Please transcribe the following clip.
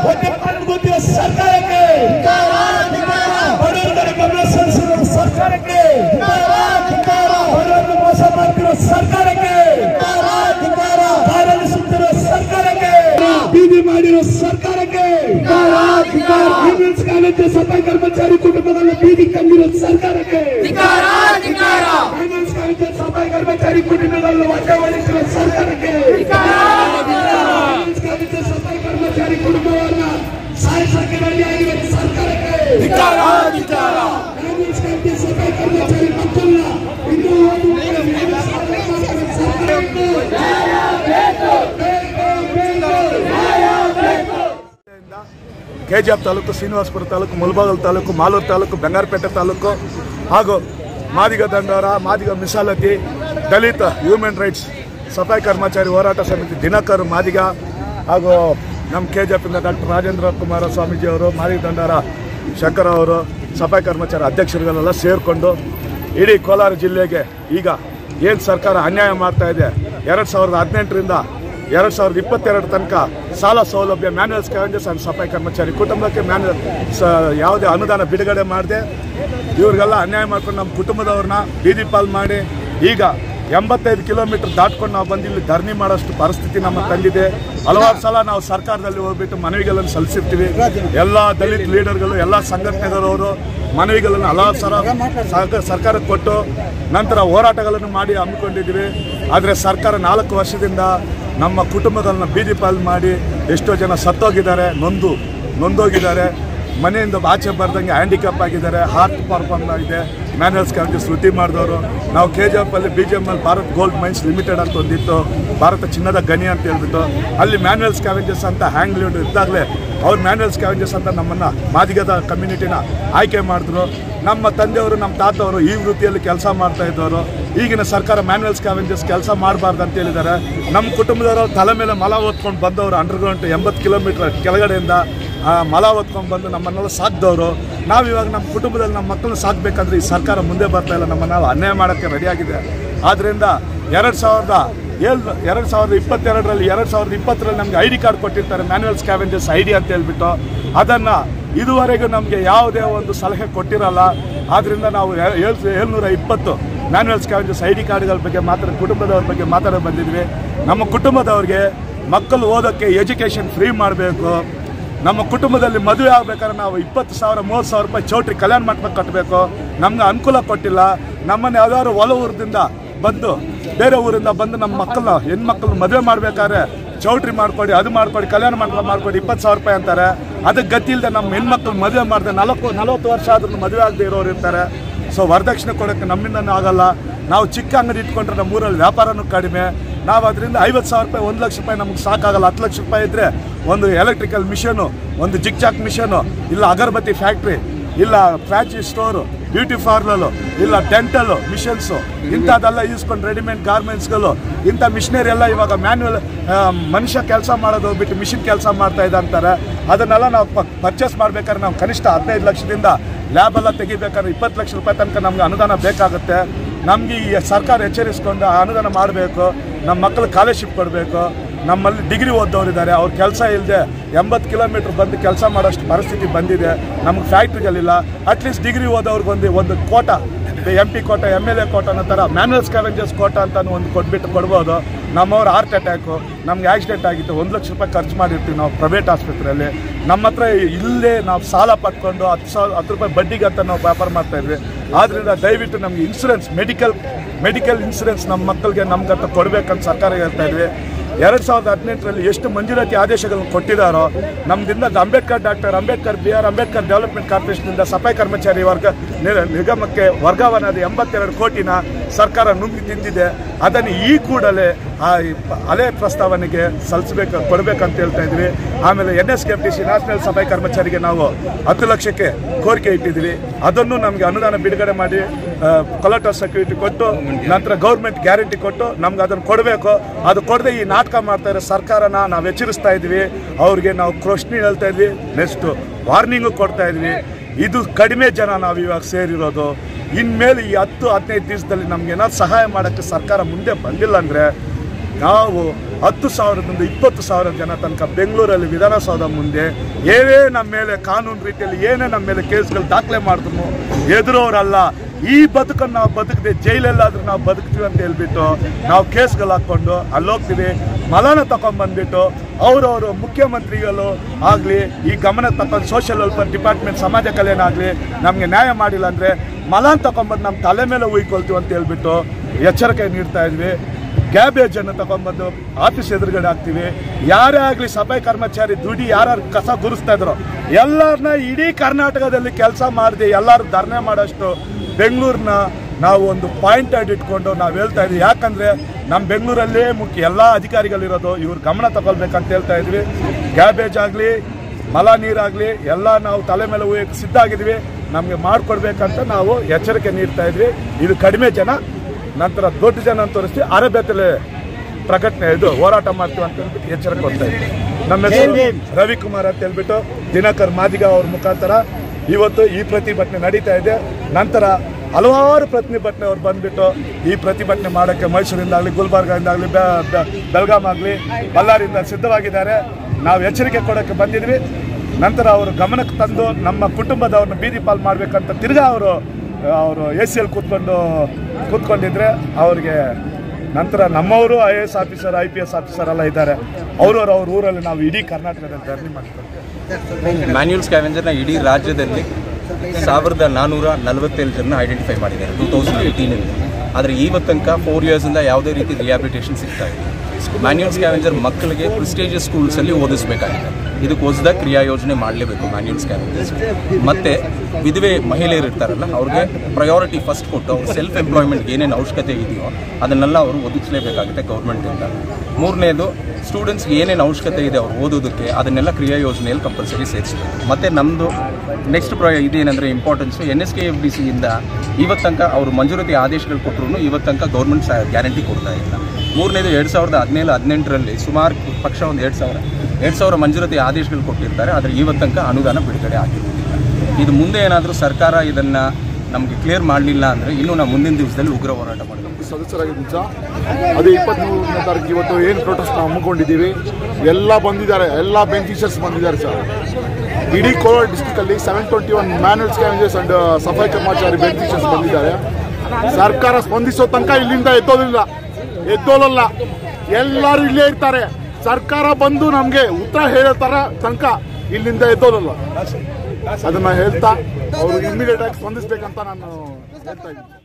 ಹೊಟ್ಟೆ ಪಾಲು ಗೊತ್ತಿರೋ ಸರ್ಕಾರಕ್ಕೆ ಬಡವರ ಗಮನ ಸಲ್ಲಿಸಿರೋ ಸರ್ಕಾರಕ್ಕೆ ಬಡವರನ್ನು ಮೋಸ ಮಾಡ್ತಿರೋ ಸರ್ಕಾರಕ್ಕೆ ಕಾರಲ್ಲಿ ಸುತ್ತಿರೋ ಸರ್ಕಾರಕ್ಕೆ ಬೀದಿ ಮಾಡಿರೋ ಸರ್ಕಾರಕ್ಕೆ ವಿಮೆನ್ಸ್ ಕಾಲೇಜ್ ಸಫಾಯಿ ಕರ್ಮಚಾರಿ ಕುಟುಂಬದಲ್ಲಿ ಬೀದಿ ಕಂಡಿರೋ ಸರ್ಕಾರಕ್ಕೆ ವಿಮೆನ್ಸ್ ಕಾಲೇಜ್ ಸಫಾಯಿ ಕರ್ಮಚಾರಿ ಕುಟುಂಬದಲ್ಲಿ ಹೊಟ್ಟೆ ಹೊಡಿಸಿರೋ ಸರ್ಕಾರಕ್ಕೆ ವಿಮೆನ್ಸ್ ಕಾಲೇಜ್ ಸಫಾಯಿ ಕರ್ಮಚಾರಿ ಕುಟುಂಬವನ್ನ ಸಾಯಿಸಕ್ಕೆ ರೆಡಿ ಆಗಿರೋ ಸರ್ಕಾರಕ್ಕೆ ವಿಮೆನ್ಸ್ ಕಾಲೇಜ್ ಸಫಾಯಿ ಕರ್ಮಚಾರಿ ಮಕ್ಕಳನ್ನ ಇನ್ನೂ ಒಂದು ವೇಳೆ ವಿಮೆನ್ಸ್ ಕಾಲೇಜ್ ಮಾಡ್ತಿರೋ ಸರ್ಕಾರಕ್ಕೆ K G F taluk Srinivaspur taluk Mulbagal taluk Malur taluk Bangarpet taluk ಹಾಗೂ ಮಾದಿಗ ದಂಡೋರ ಮಾದಿಗ ಮಿಸಾಲತಿ ದಲಿತ ಹ್ಯೂಮನ್ ರೈಟ್ಸ್ ಸಫಾಯಿ ಕರ್ಮಚಾರಿ ಹೋರಾಟ ಸಮಿತಿ ದಿನಕರ್ ಮಾದಿಗ ಹಾಗೂ ನಮ್ಮ ಕೆ ಜಿ ಎಫ್ನಿಂದ ಡಾಕ್ಟರ್ ರಾಜೇಂದ್ರ ಕುಮಾರ ಸ್ವಾಮೀಜಿ ಅವರು ಮಾದಿಗ ದಂಡೋರ ಶಂಕರ ಅವರು ಸಫಾಯಿ ಕರ್ಮಚಾರಿ ಅಧ್ಯಕ್ಷರುಗಳೆಲ್ಲ ಸೇರಿಕೊಂಡು ಇಡೀ ಕೋಲಾರ ಜಿಲ್ಲೆಗೆ ಈಗ ಏನು ಸರ್ಕಾರ ಅನ್ಯಾಯ ಮಾಡ್ತಾ ಇದೆ ಎರಡು ಸಾವಿರದ ಹದಿನೆಂಟರಿಂದ ಎರಡು ಸಾವಿರದ ಇಪ್ಪತ್ತೆರಡು ತನಕ ಸಾಲ ಸೌಲಭ್ಯ ಮ್ಯಾನ್ಯಲ್ ಸ್ಕ್ಯಾವೆಂಜರ್ಸ್ ಅಂಡ್ ಸಫಾಯಿ ಕರ್ಮಚಾರಿ ಕುಟುಂಬಕ್ಕೆ ಮ್ಯಾನ್ಯಲ್ ಯಾವುದೇ ಅನುದಾನ ಬಿಡುಗಡೆ ಮಾಡದೆ ಇವ್ರಿಗೆಲ್ಲ ಅನ್ಯಾಯ ಮಾಡ್ಕೊಂಡು ನಮ್ಮ ಕುಟುಂಬದವ್ರನ್ನ ಬೀದಿ ಪಾಲ್ ಮಾಡಿ ಈಗ ಎಂಬತ್ತೈದು ಕಿಲೋಮೀಟರ್ ದಾಟ್ಕೊಂಡು ನಾವು ಬಂದು ಇಲ್ಲಿ ಧರಣಿ ಮಾಡೋಷ್ಟು ಪರಿಸ್ಥಿತಿ ನಮ್ಮ ತಂದಿದೆ ಹಲವಾರು ಸಲ ನಾವು ಸರ್ಕಾರದಲ್ಲಿ ಹೋಗ್ಬಿಟ್ಟು ಮನವಿಗಳನ್ನು ಸಲ್ಲಿಸಿರ್ತೀವಿ ಎಲ್ಲ ದಲಿತ ಲೀಡರ್ಗಳು ಎಲ್ಲ ಸಂಘಟನೆಗಳವರು ಮನವಿಗಳನ್ನು ಹಲವಾರು ಸಲ ಸರ್ಕ- ಸರ್ಕಾರಕ್ಕೆ ಕೊಟ್ಟು ನಂತರ ಹೋರಾಟಗಳನ್ನು ಮಾಡಿ ಹಮ್ಮಿಕೊಂಡಿದ್ದೀವಿ ಆದರೆ ಸರ್ಕಾರ ನಾಲ್ಕು ವರ್ಷದಿಂದ ನಮ್ಮ ಕುಟುಂಬಗಳನ್ನ ಬೀದಿ ಪಾಲು ಮಾಡಿ ಎಷ್ಟೋ ಜನ ಸತ್ತೋಗಿದ್ದಾರೆ ನೊಂದು ನೊಂದೋಗಿದ್ದಾರೆ ಮನೆಯಿಂದ ಆಚೆ ಬರ್ದಂಗೆ ಹ್ಯಾಂಡಿಕ್ಯಾಪ್ ಆಗಿದ್ದಾರೆ ಹಾರ್ಟ್ ಪ್ರಾಬ್ಲಮ್ ಆಗಿದೆ ಮ್ಯಾನುವಲ್ ಸ್ಕ್ಯಾವೆಂಜರ್ಸ್ ವೃತ್ತಿ ಮಾಡಿದವರು ನಾವು ಕೆ ಜಿ ಎಫ್ ಅಲ್ಲಿ B G M L Bharat gold mines limited ಅಂತ ಒಂದಿತ್ತು ಭಾರತ ಚಿನ್ನದ ಗಣಿ ಅಂತ ಹೇಳ್ಬಿಟ್ಟು ಅಲ್ಲಿ ಮ್ಯಾನುವಲ್ ಸ್ಕ್ಯಾವೆಂಜರ್ಸ್ ಅಂತ ಹ್ಯಾಂಗ್ ಲೀಡ್ ಇದ್ದಾಗಲೇ ಅವ್ರು ಮ್ಯಾನುವಲ್ ಸ್ಕ್ಯಾವೆಂಜರ್ಸ್ ಅಂತ ನಮ್ಮನ್ನು ಮಾದಿಗದ ಕಮ್ಯುನಿಟಿನ ಆಯ್ಕೆ ಮಾಡಿದ್ರು ನಮ್ಮ ತಂದೆಯವರು ನಮ್ಮ ತಾತವರು ಈ ವೃತ್ತಿಯಲ್ಲಿ ಕೆಲಸ ಮಾಡ್ತಾ ಇದ್ದವರು ಈಗಿನ ಸರ್ಕಾರ ಮ್ಯಾನುವಲ್ ಸ್ಕ್ಯಾವೆಂಜರ್ಸ್ ಕೆಲಸ ಮಾಡಬಾರ್ದು ಅಂತ ಹೇಳಿದ್ದಾರೆ ನಮ್ಮ ಕುಟುಂಬದವರು ತಲೆ ಮೇಲೆ ಮಲ ಹೊತ್ಕೊಂಡು ಬಂದವರು ಅಂಡರ್ಗ್ರೌಂಡ್ ಎಂಬತ್ತು ಕಿಲೋಮೀಟರ್ ಕೆಳಗಡೆಯಿಂದ ಆ, ಮಲ ಹೊತ್ಕೊಂಡು ಬಂದು ನಮ್ಮನ್ನೆಲ್ಲ ಸಾಕಿದವರು ನಾವು ಇವಾಗ ನಮ್ಮ ಕುಟುಂಬದಲ್ಲಿ ನಮ್ಮ ಮಕ್ಕಳನ್ನ ಸಾಕಬೇಕಂದ್ರೆ ಈ ಸರ್ಕಾರ ಮುಂದೆ ಬರ್ತಾ ಇಲ್ಲ ನಮ್ಮನ್ನ ಅನ್ಯಾಯ ಮಾಡೋಕ್ಕೆ ರೆಡಿಯಾಗಿದೆ ಆದ್ದರಿಂದ ಎರಡು ಸಾವಿರದ ಏಳು ಎರಡು ಸಾವಿರದ ಇಪ್ಪತ್ತೆರಡರಲ್ಲಿ ಎರಡು ಸಾವಿರದ ಇಪ್ಪತ್ತರಲ್ಲಿ ನಮಗೆ ಐ ಡಿ ಕಾರ್ಡ್ ಕೊಟ್ಟಿರ್ತಾರೆ ಮ್ಯಾನ್ಯಲ್ ಸ್ಕ್ಯಾವೆಂಜರ್ಸ್ ಐ ಡಿ ಅಂತ ಹೇಳ್ಬಿಟ್ಟು ಅದನ್ನು ಇದುವರೆಗೂ ನಮಗೆ ಯಾವುದೇ ಒಂದು ಸಲಹೆ ಕೊಟ್ಟಿರಲ್ಲ ಆದ್ದರಿಂದ ನಾವು ಏ- ಏಳ್ ಏಳ್ನೂರ ಇಪ್ಪತ್ತು ಮ್ಯಾನ್ಯಲ್ ಸ್ಕ್ಯಾವೆಂಜರ್ಸ್ ಐ ಡಿ ಕಾರ್ಡ್ಗಳ ಬಗ್ಗೆ ಮಾತಾಡ ಕುಟುಂಬದವ್ರ ಬಗ್ಗೆ ಮಾತಾಡ ಬಂದಿದ್ವಿ ನಮ್ಮ ಕುಟುಂಬದವ್ರಿಗೆ ಮಕ್ಕಳು ಓದೋಕ್ಕೆ ಎಜುಕೇಷನ್ ಫ್ರೀ ಮಾಡಬೇಕು ನಮ್ಮ ಕುಟುಂಬದಲ್ಲಿ ಮದುವೆ ಆಗ್ಬೇಕಾದ್ರೆ ನಾವು ಇಪ್ಪತ್ತು ಸಾವಿರ ಮೂವತ್ತು ಸಾವಿರ ರೂಪಾಯಿ ಚೌಟ್ರಿ ಕಲ್ಯಾಣ ಮಂಟಪ ಕಟ್ಟಬೇಕು ನಮ್ಗೆ ಅನುಕೂಲ ಕೊಟ್ಟಿಲ್ಲ ನಮ್ಮನ್ನು ಯಾವ್ದಾದ್ರು ಹೊಲ ಊರದಿಂದ ಬಂದು ಬೇರೆ ಊರಿಂದ ಬಂದು ನಮ್ಮ ಮಕ್ಕಳನ್ನ ಹೆಣ್ಮಕ್ಳನ್ನ ಮದುವೆ ಮಾಡ್ಬೇಕಾದ್ರೆ ಚೌಟ್ರಿ ಮಾಡ್ಕೊಡಿ ಅದು ಮಾಡ್ಕೊಡಿ ಕಲ್ಯಾಣ ಮಂಟಪ ಮಾಡ್ಕೊಡಿ ಇಪ್ಪತ್ತು ಸಾವಿರ ರೂಪಾಯಿ ಅಂತಾರೆ ಅದಕ್ಕೆ ಗತಿ ಇಲ್ಲದೆ ನಮ್ಮ ಹೆಣ್ಮಕ್ಳು ಮದುವೆ ಮಾಡಿದೆ ನಲವತ್ತು ನಲವತ್ತು ವರ್ಷ ಆದ್ರೂ ಮದುವೆ ಆಗದೆ ಇರೋರು ಇರ್ತಾರೆ ಸೊ ವರದಕ್ಷಿಣೆ ಕೊಡೋಕ್ಕೆ ನಮ್ಮಿಂದನೂ ಆಗಲ್ಲ ನಾವು ಚಿಕ್ಕ ಅಂಗಡಿ ಇಟ್ಕೊಂಡ್ರೆ ನಮ್ಮ ಊರಲ್ಲಿ ವ್ಯಾಪಾರನೂ ಕಡಿಮೆ ನಾವು ಅದರಿಂದ ಐವತ್ತು ಸಾವಿರ ರೂಪಾಯಿ ಒಂದು ಲಕ್ಷ ರೂಪಾಯಿ ನಮ್ಗೆ ಸಾಕಾಗಲ್ಲ ಹತ್ತು ಲಕ್ಷ ರೂಪಾಯಿ ಇದ್ದರೆ ಒಂದು ಎಲೆಕ್ಟ್ರಿಕಲ್ ಮಿಷನು ಒಂದು ಜಿಕ್ ಜಾಕ್ ಮಿಷನು ಇಲ್ಲ ಅಗರಬತ್ತಿ ಫ್ಯಾಕ್ಟ್ರಿ ಇಲ್ಲ ಫ್ಯಾನ್ಸಿ ಸ್ಟೋರು ಬ್ಯೂಟಿ ಪಾರ್ಲರು ಇಲ್ಲ ಡೆಂಟಲು ಮಿಷನ್ಸು ಇಂಥದ್ದೆಲ್ಲ ಈಸ್ಕೊಂಡು ರೆಡಿಮೇಡ್ ಗಾರ್ಮೆಂಟ್ಸ್ಗಳು ಇಂಥ ಮಿಷನರಿ ಎಲ್ಲ ಇವಾಗ ಮ್ಯಾನ್ಯುವಲ್ ಮನುಷ್ಯ ಕೆಲಸ ಮಾಡೋದು ಬಿಟ್ಟು ಮಿಷಿನ್ ಕೆಲಸ ಮಾಡ್ತಾ ಇದೆ ಅಂತಾರೆ ಅದನ್ನೆಲ್ಲ ನಾವು ಪರ್ಚೇಸ್ ಮಾಡ್ಬೇಕಾದ್ರೆ ನಾವು ಕನಿಷ್ಠ ಹದಿನೈದು ಲಕ್ಷದಿಂದ ಲ್ಯಾಬ್ ಎಲ್ಲ ತೆಗಿಬೇಕಾದ್ರೆ ಇಪ್ಪತ್ತು ಲಕ್ಷ ರೂಪಾಯಿ ತನಕ ನಮ್ಗೆ ಅನುದಾನ ಬೇಕಾಗುತ್ತೆ ನಮಗೆ ಈ ಸರ್ಕಾರ ಎಚ್ಚರಿಸ್ಕೊಂಡು ಆ ಅನುದಾನ ಮಾಡಬೇಕು ನಮ್ಮ ಮಕ್ಕಳು ಸ್ಕಾಲರ್ಶಿಪ್ ಕೊಡಬೇಕು ನಮ್ಮಲ್ಲಿ ಡಿಗ್ರಿ ಓದೋರಿದ್ದಾರೆ ಅವ್ರ ಕೆಲಸ ಇಲ್ಲದೆ ಎಂಬತ್ತು ಕಿಲೋಮೀಟ್ರ್ ಬಂದು ಕೆಲಸ ಮಾಡೋಷ್ಟು ಪರಿಸ್ಥಿತಿ ಬಂದಿದೆ ನಮ್ಗೆ ಫ್ಯಾಕ್ಟ್ರಿಗಳಿಲ್ಲ ಅಟ್ಲೀಸ್ಟ್ ಡಿಗ್ರಿ ಓದೋರ್ಗೊಂದು ಒಂದು quota M P quota M L A quota ಅನ್ನೋ ಥರ ಮ್ಯಾನುವಲ್ ಸ್ಕ್ಯಾವೆಂಜರ್ಸ್ ಕೋಟ ಅಂತ ಒಂದು ಕೊಟ್ಬಿಟ್ಟು ಕೊಡ್ಬೋದು ನಮ್ಮವ್ರು ಹಾರ್ಟ್ ಅಟ್ಯಾಕು ನಮ್ಗೆ ಆಕ್ಸಿಡೆಂಟ್ ಆಗಿತ್ತು ಒಂದು ಲಕ್ಷ ರೂಪಾಯಿ ಖರ್ಚು ಮಾಡಿರ್ತೀವಿ ನಾವು ಪ್ರೈವೇಟ್ ಆಸ್ಪತ್ರೆಯಲ್ಲಿ ನಮ್ಮ ಹತ್ರ ಇಲ್ಲೇ ನಾವು ಸಾಲ ಪಡ್ಕೊಂಡು ಹತ್ತು ಸಾವಿರ ಹತ್ತು ರೂಪಾಯಿ ಬಡ್ಡಿಗೆ ಅಂತ ನಾವು ವ್ಯಾಪಾರ ಮಾಡ್ತಾ ಇದ್ವಿ ಆದ್ದರಿಂದ ದಯವಿಟ್ಟು ನಮ್ಗೆ ಇನ್ಸೂರೆನ್ಸ್ ಮೆಡಿಕಲ್ ಮೆಡಿಕಲ್ ಇನ್ಸೂರೆನ್ಸ್ ನಮ್ಮ ಮಕ್ಕಳಿಗೆ ನಮ್ಗಂತ ಕೊಡಬೇಕಂತ ಸರ್ಕಾರ ಹೇಳ್ತಾ ಇದ್ವಿ ಎರಡು ಸಾವಿರದ ಹದಿನೆಂಟರಲ್ಲಿ ಎಷ್ಟು ಮಂಜೂರಾತಿ ಆದೇಶಗಳನ್ನು ಕೊಟ್ಟಿದ್ದಾರೋ ನಮ್ದಿಂದ Ambedkar doctor Ambedkar B R Ambedkar development ಕಾರ್ಪೊರೇಷನ್ನಿಂದ ಸಫಾಯಿ ಕರ್ಮಚಾರಿ ವರ್ಗ ನಿ- ನಿಗಮಕ್ಕೆ ವರ್ಗಾವಣೆ ಆದ ಎಂಬತ್ತೆರಡು ಕೋಟಿನ ಸರ್ಕಾರ ನುಂಗಿ ತಿಂದಿದೆ ಅದನ್ನು ಈ ಕೂಡಲೇ ಆ ಈ ಪ- ಹಳೆ ಪ್ರಸ್ತಾವನೆಗೆ ಸಲ್ಲಿಸಬೇಕು ಕೊಡಬೇಕಂತ ಹೇಳ್ತಾ ಇದ್ವಿ ಆಮೇಲೆ N S K T C national Safai ಕರ್ಮಚಾರಿಗೆ ನಾವು ಹತ್ತು ಲಕ್ಷಕ್ಕೆ ಕೋರಿಕೆ ಇಟ್ಟಿದ್ವಿ ಅದನ್ನು ನಮಗೆ ಅನುದಾನ ಬಿಡುಗಡೆ ಮಾಡಿ ಕೊಲೆಕ್ಟರ್ ಸೆಕ್ಯೂರಿಟಿ ಕೊಟ್ಟು ನಂತರ ಗೌರ್ಮೆಂಟ್ ಗ್ಯಾರಂಟಿ ಕೊಟ್ಟು ನಮ್ಗೆ ಅದನ್ನು ಕೊಡಬೇಕು ಅದು ಕೊಡದೆ ಈ ನಾಟಕ ಮಾಡ್ತಾ ಇರೋ ಸರ್ಕಾರನ ನಾವು ಎಚ್ಚರಿಸ್ತಾ ಇದ್ವಿ ಅವ್ರಿಗೆ ನಾವು ಪ್ರಶ್ನೆ ಹೇಳ್ತಾ ಇದ್ವಿ ನೆಕ್ಸ್ಟ್ ವಾರ್ನಿಂಗು ಕೊಡ್ತಾ ಇದ್ವಿ ಇದು ಕಡಿಮೆ ಜನ ನಾವು ಇವಾಗ ಸೇರಿರೋದು ಇನ್ಮೇಲೆ ಈ ಹತ್ತು ಹದಿನೈದು ದಿವಸದಲ್ಲಿ ನಮ್ಗೆ ಏನಾದ್ರು ಸಹಾಯ ಮಾಡೋಕ್ಕೆ ಸರ್ಕಾರ ಮುಂದೆ ಬಂದಿಲ್ಲ ಅಂದರೆ ನಾವು ಹತ್ತು ಸಾವಿರದಿಂದ ಇಪ್ಪತ್ತು ಸಾವಿರ ಜನ ತನಕ ಬೆಂಗಳೂರಲ್ಲಿ ವಿಧಾನಸೌಧ ಮುಂದೆ ಏನೇ ನಮ್ಮ ಮೇಲೆ ಕಾನೂನು ರೀತಿಯಲ್ಲಿ ಏನೇ ನಮ್ಮ ಮೇಲೆ ಕೇಸ್ಗಳು ದಾಖಲೆ ಮಾಡಿದ್ರು ಎದುರೋರಲ್ಲ ಈ ಬದುಕನ್ನು ನಾವು ಬದುಕದೆ ಜೈಲಲ್ಲಾದ್ರೂ ನಾವು ಬದುಕ್ತೀವಿ ಅಂತ ಹೇಳ್ಬಿಟ್ಟು ನಾವು ಕೇಸ್ಗಳು ಹಾಕ್ಕೊಂಡು ಅಲ್ಲೋಗ್ತೀವಿ ಮಲನ ತಗೊಂಡ್ಬಂದ್ಬಿಟ್ಟು ಅವರವರು ಮುಖ್ಯಮಂತ್ರಿಗಳು ಆಗಲಿ ಈ ಗಮನ ತಗೊಂಡು ಸೋಷಿಯಲ್ ವೆಲ್ಫೇರ್ ಡಿಪಾರ್ಟ್ಮೆಂಟ್ ಸಮಾಜ ಕಲ್ಯಾಣ ಆಗಲಿ ನಮಗೆ ನ್ಯಾಯ ಮಾಡಿಲ್ಲ ಅಂದರೆ ಮಲನ್ ತಗೊಂಬಂದು ನಮ್ಮ ತಲೆ ಮೇಲೆ ಉಯ್ಕೊಳ್ತೀವಿ ಅಂತ ಹೇಳ್ಬಿಟ್ಟು ಎಚ್ಚರಿಕೆ ನೀಡ್ತಾ ಇದ್ವಿ ಕ್ಯಾಬೇಜ್ ಅನ್ನು ತಗೊಂಡ್ಬಂದು ಆಫೀಸ್ ಎದುರುಗಡೆ ಹಾಕ್ತಿವಿ ಯಾರೇ ಆಗಲಿ ಸಫಾಯಿ ಕರ್ಮಚಾರಿ ದುಡಿ ಯಾರು ಕಸ ಗುರುಸ್ತಾ ಇದ್ರು ಎಲ್ಲರನ್ನ ಇಡೀ ಕರ್ನಾಟಕದಲ್ಲಿ ಕೆಲಸ ಮಾಡದೆ ಎಲ್ಲರೂ ಧರ್ನೆ ಮಾಡೋಷ್ಟು ಬೆಂಗಳೂರನ್ನ ನಾವು ಒಂದು ಪಾಯಿಂಟ್ ಆಗಿ ಇಟ್ಕೊಂಡು ನಾವು ಹೇಳ್ತಾ ಇದ್ವಿ ಯಾಕಂದ್ರೆ ನಮ್ಮ ಬೆಂಗಳೂರಲ್ಲೇ ಮುಖ್ಯ ಎಲ್ಲ ಅಧಿಕಾರಿಗಳಿರೋದು ಇವ್ರು ಗಮನ ತಗೊಳ್ಬೇಕಂತ ಹೇಳ್ತಾ ಇದ್ವಿ ಕ್ಯಾಬೇಜ್ ಆಗಲಿ ಮಲ ನೀರಾಗಲಿ ಎಲ್ಲ ನಾವು ತಲೆ ಮೇಲೆ ಉಯ್ಯಕ್ಕೆ ಸಿದ್ಧ ಆಗಿದ್ವಿ ನಮಗೆ ಮಾಡಿಕೊಡ್ಬೇಕಂತ ನಾವು ಎಚ್ಚರಿಕೆ ನೀಡ್ತಾ ಇದ್ವಿ ಇದು ಕಡಿಮೆ ಜನ ನಂತರ ದೊಡ್ಡ ಜನ ಅಂತ ತೋರಿಸ್ತೀವಿ ಅರಬೇತಲೆ ಪ್ರಕಟಣೆ ಇದು ಹೋರಾಟ ಮಾಡ್ತೀವಿ ಅಂತ ಹೇಳ್ಬಿಟ್ಟು ಎಚ್ಚರಿಕೆ ಕೊಡ್ತಾ ಇದ್ವಿ ನಮ್ಮ ಹೆಸರು ರವಿಕುಮಾರ್ ಅಂತ ಹೇಳ್ಬಿಟ್ಟು ದಿನಕರ್ ಮಾದಿಗ ಅವ್ರ ಮುಖಾಂತರ ಇವತ್ತು ಈ ಪ್ರತಿಭಟನೆ ನಡೀತಾ ಇದೆ ನಂತರ ಹಲವಾರು ಪ್ರತಿಭಟನೆ ಅವ್ರು ಬಂದ್ಬಿಟ್ಟು ಈ ಪ್ರತಿಭಟನೆ ಮಾಡೋಕ್ಕೆ ಮೈಸೂರಿಂದ ಆಗಲಿ ಗುಲ್ಬರ್ಗದಿಂದ ಆಗಲಿ ಬೆಳಗಾಂ ಆಗಲಿ ಬಳ್ಳಾರಿಯಿಂದ ಸಿದ್ಧವಾಗಿದ್ದಾರೆ ನಾವು ಎಚ್ಚರಿಕೆ ಕೊಡೋಕ್ಕೆ ಬಂದಿದ್ವಿ ನಂತರ ಅವರು ಗಮನಕ್ಕೆ ತಂದು ನಮ್ಮ ಕುಟುಂಬದವ್ರನ್ನ ಬೀದಿ ಪಾಲ್ ಮಾಡಬೇಕಂತ ತಿರ್ಗಾ ಅವರು ಅವರು ಎ ಸಿ ಎಲ್ ಕೂತ್ಕೊಂಡು ಕೂತ್ಕೊಂಡಿದ್ರೆ ಅವ್ರಿಗೆ ನಂತರ ನಮ್ಮವರು I A S officer I P S officer ಎಲ್ಲ ಇದ್ದಾರೆ ಅವರವ್ರ ಅವ್ರ ಊರಲ್ಲಿ ನಾವು ಇಡೀ ಕರ್ನಾಟಕದಲ್ಲಿ ಧರಣಿ ಮಾಡ್ತೀವಿ ಮ್ಯಾನ್ಯುಯಲ್ ಸ್ಕ್ಯಾವೆಂಜರ್ನ ಇಡೀ ರಾಜ್ಯದಲ್ಲಿ ಸಾವಿರದ ನಾನ್ನೂರ ನಲವತ್ತೇಳು ಜನ ಐಡೆಂಟಿಫೈ ಮಾಡಿದ್ದಾರೆ ಟೂ ತೌಸಂಡ್ ಏಯ್ಟೀನಲ್ಲಿ ಆದರೆ ಇವತ್ತು ತನಕ ಫೋರ್ ಇಯರ್ಸಿಂದ ಯಾವುದೇ ರೀತಿ ರಿಹಾಬಿಲಿಟೇಷನ್ ಸಿಗ್ತಾ ಇಲ್ಲ ಮ್ಯಾನ್ಯುಯಲ್ ಸ್ಕ್ಯಾವೆಂಜರ್ ಮಕ್ಕಳಿಗೆ ಪ್ರಿಸ್ಟೇಜಿಯಸ್ ಸ್ಕೂಲ್ಸಲ್ಲಿ ಓದಿಸಬೇಕಾಗಿದೆ ಇದಕ್ಕೆ ಹೊಸದ ಕ್ರಿಯಾ ಯೋಜನೆ ಮಾಡಲೇಬೇಕು ಮ್ಯಾನ್ಯುಯಲ್ ಸ್ಕ್ಯಾವೆಂಜರ್ಸ್ ಮತ್ತು ವಿಧವೆ ಮಹಿಳೆಯರು ಇರ್ತಾರಲ್ಲ ಅವ್ರಿಗೆ ಪ್ರಯಾರಿಟಿ ಫಸ್ಟ್ ಕೊಟ್ಟು ಅವ್ರ ಸೆಲ್ಫ್ ಎಂಪ್ಲಾಯ್ಮೆಂಟ್ಗೆ ಏನೇನು ಅವಶ್ಯಕತೆ ಇದೆಯೋ ಅದನ್ನೆಲ್ಲ ಅವರು ಒದಗಿಸಲೇಬೇಕಾಗುತ್ತೆ ಗೌರ್ಮೆಂಟಿಂದ ಮೂರನೇದು ಸ್ಟೂಡೆಂಟ್ಸ್ಗೆ ಏನೇನು ಅವಶ್ಯಕತೆ ಇದೆ ಅವ್ರು ಓದೋದಕ್ಕೆ ಅದನ್ನೆಲ್ಲ ಕ್ರಿಯಾ ಯೋಜನೆಯಲ್ಲಿ ಕಂಪಲ್ಸರಿ ಸೇರಿಸಬೇಕು ಮತ್ತು ನಮ್ಮದು ನೆಕ್ಸ್ಟ್ ಪ್ರ ಇದೇನೆಂದರೆ importance N S K F D ಸಿಯಿಂದ ಇವತ್ತು ತನಕ ಅವರು ಮಂಜೂರಾತಿ ಆದೇಶಗಳು ಕೊಟ್ಟರು ಇವತ್ತು ತನಕ ಗೌರ್ಮೆಂಟ್ ಗ್ಯಾರಂಟಿ ಕೊಡ್ತಾ ಇಲ್ಲ ಮೂರನೇದು ಎರಡು ಸಾವಿರದ ಹದಿನೇಳು ಹದಿನೆಂಟರಲ್ಲಿ ಸುಮಾರು ಪಕ್ಷ ಒಂದು ಎರಡು ಸಾವಿರ ಎರಡು ಸಾವಿರ ಮಂಜೂರಾತಿ ಆದೇಶಗಳು ಕೊಟ್ಟಿರ್ತಾರೆ ಆದರೆ ಇವತ್ತು ತನಕ ಅನುದಾನ ಬಿಡುಗಡೆ ಆಗಿರುವುದಿಲ್ಲ ಇದು ಮುಂದೆ ಏನಾದರೂ ಸರ್ಕಾರ ಇದನ್ನು ನಮಗೆ ಕ್ಲಿಯರ್ ಮಾಡಲಿಲ್ಲ ಅಂದರೆ ಇನ್ನೂ ನಾವು ಮುಂದಿನ ದಿವಸದಲ್ಲಿ ಉಗ್ರ ಹೋರಾಟ ಮಾಡಬೇಕು ಸದಸ್ಯರಾಗಿ ನಿಜ ಅದೇ ಇಪ್ಪತ್ತ್ಮೂರನೇ ತಾರೀಕು ಇವತ್ತು ಏನು ಪ್ರೊಟೆಸ್ಟ್ ನಾವು ಹಮ್ಮಿಕೊಂಡಿದ್ದೀವಿ ಎಲ್ಲ ಬಂದಿದ್ದಾರೆ ಎಲ್ಲ ಬೆನಿಫಿಷರ್ಸ್ ಬಂದಿದ್ದಾರೆ ಸರ್ ಇಡೀ ಕೋಲಾರ ಡಿಸ್ಟಿಕಲ್ಲಿ seven twenty one manual scavengers and Safai Karmachari ಬೆನಿಫಿಷರ್ಸ್ ಬಂದಿದ್ದಾರೆ ಸರ್ಕಾರ ಸ್ಪಂದಿಸೋ ತನಕ ಇಲ್ಲಿಂದ ಎದ್ದೋದಿಲ್ಲ ಎದ್ದೋಲಲ್ಲ ಎಲ್ಲರೂ ಇಲ್ಲೇ ಇರ್ತಾರೆ ಸರ್ಕಾರ ಬಂದು ನಮಗೆ ಉತ್ತರ ಹೇಳೋ ಥರ ತನಕ ಇಲ್ಲಿಂದ ಎದ್ದೋಲಲ್ಲ ಅದನ್ನ ಹೇಳ್ತಾ ಅವರು ಇಮಿಡಿಯೇಟ್ ಆಗಿ ಸ್ಪಂದಿಸ್ಬೇಕಂತ ನಾನು ಹೇಳ್ತಾ ಇದ್ದೀನಿ